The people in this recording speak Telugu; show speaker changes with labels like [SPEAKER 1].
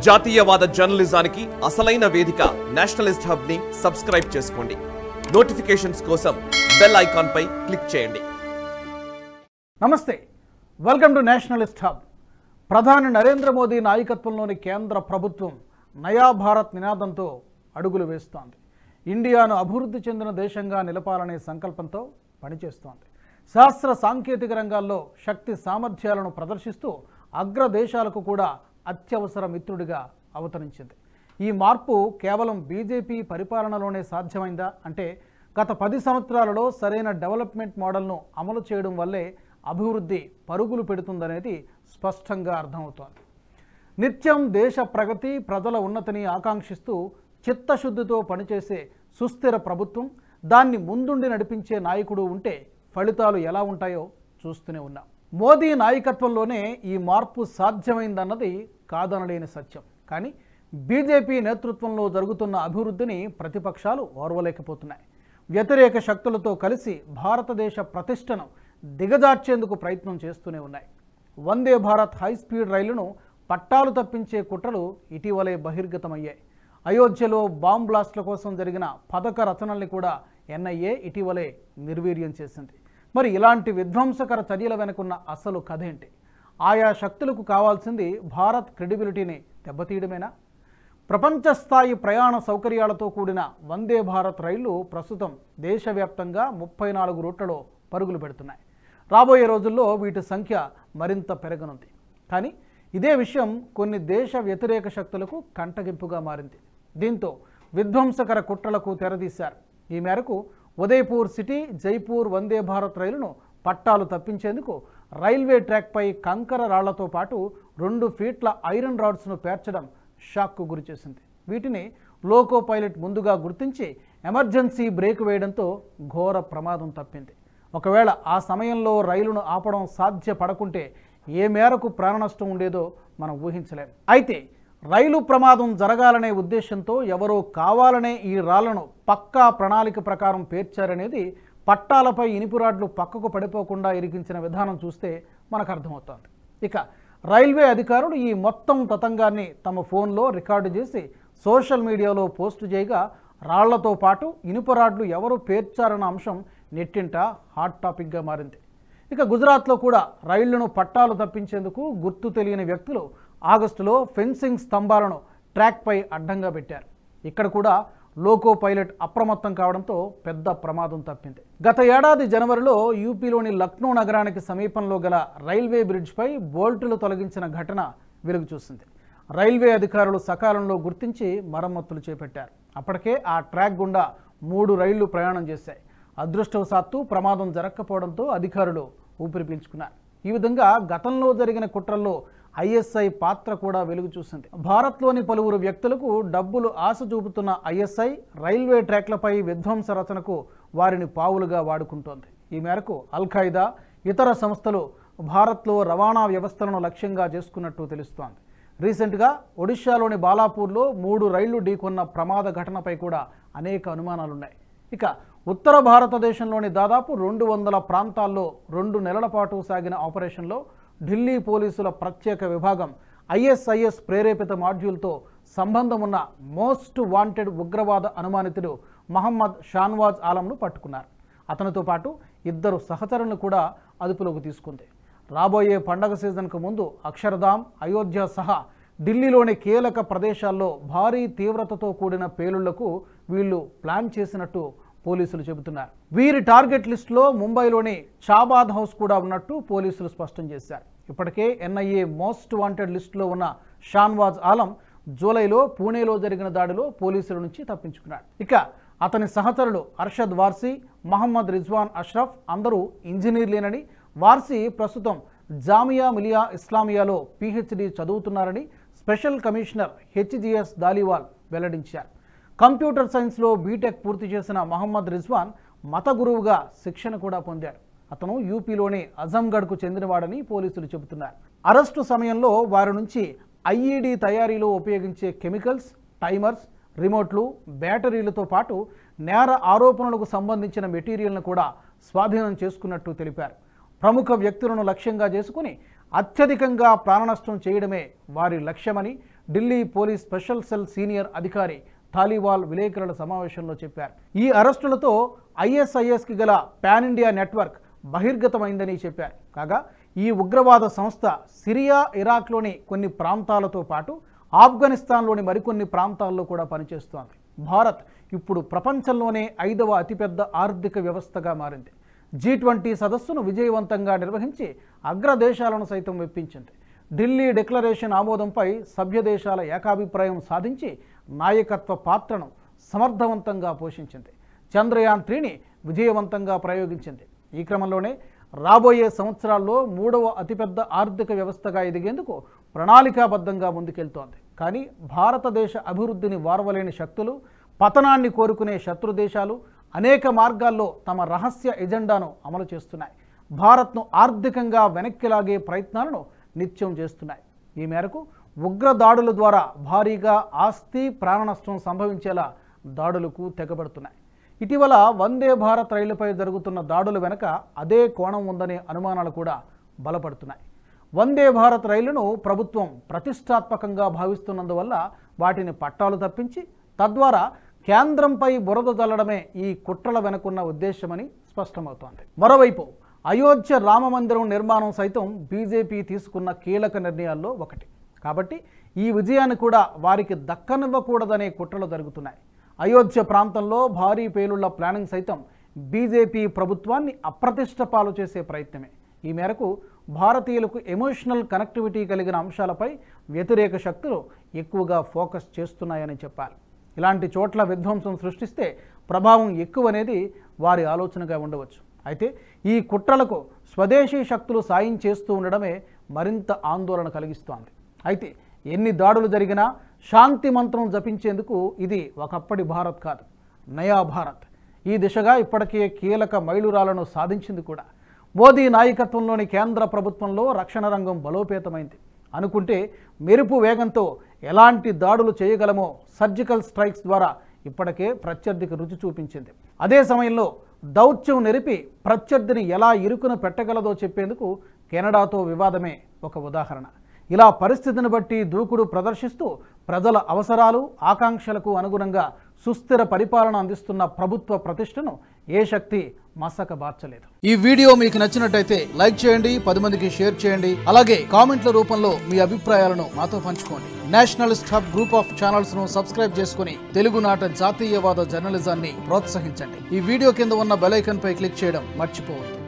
[SPEAKER 1] జాతీయవాద జర్నలిజానికి అసలైన వేదిక నేషనలిస్ట్ హబ్ ని సబ్స్క్రైబ్ చేసుకోండి నోటిఫికేషన్స్ కోసం బెల్ ఐకాన్ పై క్లిక్ చేయండి
[SPEAKER 2] నమస్తే వెల్కమ్ టు నేషనలిస్ట్ హబ్ ప్రధాని నరేంద్ర మోదీ నాయకత్వంలోని కేంద్ర ప్రభుత్వం నయా భారత్ నినాదంతో అడుగులు వేస్తోంది ఇండియాను అభివృద్ధి చెందిన దేశంగా నిలపాలనే సంకల్పంతో పనిచేస్తోంది శాస్త్ర సాంకేతిక రంగాల్లో శక్తి సామర్థ్యాలను ప్రదర్శిస్తూ అగ్ర దేశాలకు కూడా అత్యవసర మిత్రుడిగా అవతరించింది ఈ మార్పు కేవలం బీజేపీ పరిపాలనలోనే సాధ్యమైందా అంటే గత పది సంవత్సరాలలో సరైన డెవలప్మెంట్ మోడల్ను అమలు చేయడం వల్లే అభివృద్ధి పరుగులు పెడుతుందనేది స్పష్టంగా అర్థమవుతోంది నిత్యం దేశ ప్రగతి ప్రజల ఉన్నతిని ఆకాంక్షిస్తూ చిత్తశుద్ధితో పనిచేసే సుస్థిర ప్రభుత్వం దాన్ని ముందుండి నడిపించే నాయకుడు ఉంటే ఫలితాలు ఎలా ఉంటాయో చూస్తూనే ఉన్నాం మోదీ నాయకత్వంలోనే ఈ మార్పు సాధ్యమైందన్నది కాదనలేని సత్యం కానీ బీజేపీ నేతృత్వంలో జరుగుతున్న అభివృద్ధిని ప్రతిపక్షాలు ఓర్వలేకపోతున్నాయి వ్యతిరేక శక్తులతో కలిసి భారతదేశ ప్రతిష్టను దిగజార్చేందుకు ప్రయత్నం చేస్తూనే ఉన్నాయి వందే భారత్ హై స్పీడ్ రైలును పట్టాలు తప్పించే కుట్రలు ఇటీవలే బహిర్గతమయ్యాయి అయోధ్యలో బాంబ్ బ్లాస్ట్ల కోసం జరిగిన పథక రచనల్ని కూడా ఎన్ఐఏ ఇటీవలే నిర్వీర్యం చేసింది మరి ఇలాంటి విధ్వంసకర చర్యల వెనుకున్న అసలు కథ ఏంటి ఆయా శక్తులకు కావాల్సింది భారత్ క్రెడిబిలిటీని దెబ్బతీయడమేనా ప్రపంచ స్థాయి ప్రయాణ సౌకర్యాలతో కూడిన వందే భారత్ రైళ్లు ప్రస్తుతం దేశవ్యాప్తంగా ముప్పై నాలుగు రూట్లలో పరుగులు పెడుతున్నాయి రాబోయే రోజుల్లో వీటి సంఖ్య మరింత పెరగనుంది కానీ ఇదే విషయం కొన్ని దేశ వ్యతిరేక శక్తులకు కంటగింపుగా మారింది దీంతో విధ్వంసకర కుట్రలకు తెరదీశారు ఈ మేరకు ఉదయపూర్ సిటీ జైపూర్ వందే భారత్ రైలును పట్టాలు తప్పించేందుకు రైల్వే ట్రాక్పై కంకర రాళ్లతో పాటు రెండు ఫీట్ల ఐరన్ రాడ్స్ను పేర్చడం షాక్కు గురిచేసింది వీటిని లోకో పైలట్ ముందుగా గుర్తించి ఎమర్జెన్సీ బ్రేక్ వేయడంతో ఘోర ప్రమాదం తప్పింది ఒకవేళ ఆ సమయంలో రైలును ఆపడం సాధ్యపడకుంటే ఏ మేరకు ప్రాణనష్టం ఉండేదో మనం ఊహించలేం అయితే రైలు ప్రమాదం జరగాలనే ఉద్దేశంతో ఎవరో కావాలనే ఈ రాళ్లను పక్కా ప్రణాళిక ప్రకారం పేర్చారనేది పట్టాలపై ఇనుపురాడ్లు పక్కకు పడిపోకుండా ఇరికించిన విధానం చూస్తే మనకు అర్థమవుతోంది ఇక రైల్వే అధికారులు ఈ మొత్తం తతంగాన్ని తమ ఫోన్లో రికార్డు చేసి సోషల్ మీడియాలో పోస్టు చేయగా రాళ్లతో పాటు ఇనుపరాడ్లు ఎవరు పేర్చారన్న అంశం నెట్టింట హాట్ టాపిక్గా మారింది ఇక గుజరాత్లో కూడా రైళ్లను పట్టాలు తప్పించేందుకు గుర్తు తెలియని వ్యక్తులు ఆగస్టులో ఫెన్సింగ్ స్తంభాలను ట్రాక్పై అడ్డంగా పెట్టారు ఇక్కడ కూడా లోకో పైలట్ అప్రమత్తం కావడంతో పెద్ద ప్రమాదం తప్పింది గత ఏడాది జనవరిలో యూపీలోని లక్నో నగరానికి సమీపంలో గల రైల్వే బ్రిడ్జ్పై బోల్టులు తొలగించిన ఘటన వెలుగు చూసింది రైల్వే అధికారులు సకాలంలో గుర్తించి మరమ్మతులు చేపట్టారు అప్పటికే ఆ ట్రాక్ గుండా మూడు రైళ్లు ప్రయాణం చేశాయి అదృష్టవశాత్తు ప్రమాదం జరగకపోవడంతో అధికారులు ఊపిరి పీల్చుకున్నారు ఈ విధంగా గతంలో జరిగిన కుట్రల్లో ఐఎస్ఐ పాత్ర కూడా వెలుగు చూసింది భారత్లోని పలువురు వ్యక్తులకు డబ్బులు ఆశ చూపుతున్న ఐఎస్ఐ రైల్వే ట్రాక్లపై విధ్వంస రచనకు వారిని పావులుగా వాడుకుంటోంది ఈ మేరకు అల్ ఖైదా ఇతర సంస్థలు భారత్లో రవాణా వ్యవస్థలను లక్ష్యంగా చేసుకున్నట్టు తెలుస్తోంది రీసెంట్గా ఒడిశాలోని బాలాపూర్లో మూడు రైళ్లు ఢీకొన్న ప్రమాద ఘటనపై కూడా అనేక అనుమానాలున్నాయి ఇక ఉత్తర భారతదేశంలోని దాదాపు రెండు వందల ప్రాంతాల్లో రెండు నెలల పాటు సాగిన ఆపరేషన్లో ఢిల్లీ పోలీసుల ప్రత్యేక విభాగం ఐఎస్ఐఎస్ ప్రేరేపిత మాడ్యూల్తో సంబంధం ఉన్న మోస్ట్ వాంటెడ్ ఉగ్రవాద అనుమానితుడు మహమ్మద్ షాన్వాజ్ ఆలంను పట్టుకున్నారు అతనితో పాటు ఇద్దరు సహచరులను కూడా అదుపులోకి తీసుకుంది రాబోయే పండగ సీజన్కు ముందు అక్షరధామ్ అయోధ్య సహా ఢిల్లీలోని కీలక ప్రదేశాల్లో భారీ తీవ్రతతో కూడిన పేలుళ్లకు వీళ్ళు ప్లాన్ చేసినట్టు పోలీసులు చెబుతున్నారు వీరి టార్గెట్ లిస్టులో ముంబైలోని చాబాద్ హౌస్ కూడా ఉన్నట్టు పోలీసులు స్పష్టం చేశారు ఇప్పటికే ఎన్ఐఏ మోస్ట్ వాంటెడ్ లిస్టులో ఉన్న షాన్వాజ్ ఆలం జూలైలో పూణేలో జరిగిన దాడిలో పోలీసుల నుంచి తప్పించుకున్నాడు ఇక అతని సహచరులు అర్షద్ వార్సీ మహమ్మద్ రిజ్వాన్ అష్రఫ్ అందరూ ఇంజనీర్లేనని వార్సీ ప్రస్తుతం జామియా మిలియా ఇస్లామియాలో పీహెచ్డీ చదువుతున్నారని స్పెషల్ కమిషనర్ హెచ్జిఎస్ దాలివాల్ వెల్లడించారు కంప్యూటర్ సైన్స్లో బీటెక్ పూర్తి చేసిన మహమ్మద్ రిజ్వాన్ మత గురువుగా శిక్షణ కూడా పొందారు అతను యూపీలోని అజంగఢ్కు చెందినవాడని పోలీసులు చెబుతున్నారు అరెస్టు సమయంలో వారి నుంచి ఐఈడీ తయారీలో ఉపయోగించే కెమికల్స్ టైమర్స్ రిమోట్లు బ్యాటరీలతో పాటు నేర ఆరోపణలకు సంబంధించిన మెటీరియల్ను కూడా స్వాధీనం చేసుకున్నట్టు తెలిపారు ప్రముఖ వ్యక్తులను లక్ష్యంగా చేసుకుని అత్యధికంగా ప్రాణనష్టం చేయడమే వారి లక్ష్యమని Delhi police special cell senior అధికారి తాలివాల్ విలేకరుల సమావేశంలో చెప్పారు ఈ అరెస్టులతో ఐఎస్ఐఎస్కి గల పాన్ ఇండియా నెట్వర్క్ బహిర్గతమైందని చెప్పారు కాగా ఈ ఉగ్రవాద సంస్థ సిరియా ఇరాక్లోని కొన్ని ప్రాంతాలతో పాటు ఆఫ్ఘనిస్తాన్లోని మరికొన్ని ప్రాంతాల్లో కూడా పనిచేస్తోంది భారత్ ఇప్పుడు ప్రపంచంలోనే ఐదవ అతిపెద్ద ఆర్థిక వ్యవస్థగా మారింది జీ ట్వంటీ సదస్సును విజయవంతంగా నిర్వహించి అగ్రదేశాలను సైతం మెప్పించింది ఢిల్లీ డిక్లరేషన్ ఆమోదంపై సభ్య దేశాల ఏకాభిప్రాయం సాధించి నాయకత్వ పాత్రను సమర్థవంతంగా పోషించింది చంద్రయాన్ త్రీని విజయవంతంగా ప్రయోగించింది ఈ క్రమంలోనే రాబోయే సంవత్సరాల్లో మూడవ అతిపెద్ద ఆర్థిక వ్యవస్థగా ఎదిగేందుకు ప్రణాళికాబద్ధంగా ముందుకెళ్తోంది కానీ భారతదేశ అభివృద్ధిని వారవలేని శక్తులు పతనాన్ని కోరుకునే శత్రు దేశాలు అనేక మార్గాల్లో తమ రహస్య ఎజెండాను అమలు చేస్తున్నాయి భారత్ను ఆర్థికంగా వెనక్కి లాగే ప్రయత్నాలను నిత్యం చేస్తున్నాయి ఈ మేరకు ఉగ్ర దాడుల ద్వారా భారీగా ఆస్తి ప్రాణ నష్టం సంభవించేలా దాడులకు తెగబడుతున్నాయి ఇటీవల వందే భారత్ రైలుపై జరుగుతున్న దాడుల వెనుక అదే కోణం ఉందనే అనుమానాలు కూడా బలపడుతున్నాయి వందే భారత్ రైలును ప్రభుత్వం ప్రతిష్టాత్మకంగా భావిస్తున్నందువల్ల వాటిని పట్టాలు తప్పించి తద్వారా కేంద్రంపై బురద చల్లడమే ఈ కుట్రల వెనుకున్న ఉద్దేశమని స్పష్టమవుతోంది మరోవైపు అయోధ్య రామ మందిరం నిర్మాణం సైతం బీజేపీ తీసుకున్న కీలక నిర్ణయాల్లో ఒకటి కాబట్టి ఈ విజయాన్ని కూడా వారికి దక్కనివ్వకూడదనే కుట్రలు జరుగుతున్నాయి అయోధ్య ప్రాంతంలో భారీ పేలుళ్ల ప్లానింగ్ సైతం బీజేపీ ప్రభుత్వాన్ని అప్రతిష్ట పాలు చేసే ప్రయత్నమే ఈ మేరకు భారతీయులకు ఎమోషనల్ కనెక్టివిటీ కలిగిన అంశాలపై వ్యతిరేక శక్తులు ఎక్కువగా ఫోకస్ చేస్తున్నాయని చెప్పాలి ఇలాంటి చోట్ల విధ్వంసం సృష్టిస్తే ప్రభావం ఎక్కువనేది వారి ఆలోచనగా ఉండవచ్చు అయితే ఈ కుట్రలకు స్వదేశీ శక్తులు సాయం చేస్తూ ఉండడమే మరింత ఆందోళన కలిగిస్తోంది అయితే ఎన్ని దాడులు జరిగినా శాంతి మంత్రం జపించేందుకు ఇది ఒకప్పటి భారత్ కాదు నయా భారత్ ఈ దిశగా ఇప్పటికే కీలక మైలురాలను సాధించింది కూడా మోదీ నాయకత్వంలోని కేంద్ర ప్రభుత్వంలో రక్షణ రంగం బలోపేతమైంది అనుకుంటే మెరుపు వేగంతో ఎలాంటి దాడులు చేయగలమో సర్జికల్ స్ట్రైక్స్ ద్వారా ఇప్పటికే ప్రత్యర్థికి రుచి చూపించింది అదే సమయంలో దౌత్యం నెరిపి ప్రత్యర్థిని ఎలా ఇరుకున పెట్టగలదో చెప్పేందుకు కెనడాతో వివాదమే ఒక ఉదాహరణ ఇలా పరిస్థితిని బట్టి దూకుడు ప్రదర్శిస్తూ ప్రజల అవసరాలు ఆకాంక్షలకు అనుగుణంగా సుస్థిర పరిపాలన అందిస్తున్న ప్రభుత్వ ప్రతిష్టను ఏ శక్తి మసక బార్చలేదు ఈ వీడియో మీకు నచ్చినట్టయితే లైక్ చేయండి పది మందికి షేర్ చేయండి అలాగే కామెంట్ల రూపంలో మీ అభిప్రాయాలను మాతో పంచుకోండి nationalist hub group of channels ను సబ్స్క్రైబ్ చేసుకుని తెలుగునాట జాతీయవాద జర్నలిజాన్ని ప్రోత్సహించండి ఈ వీడియో కింద ఉన్న బెల్ ఐకాన్ పై క్లిక్ చేయడం మర్చిపోవద్దు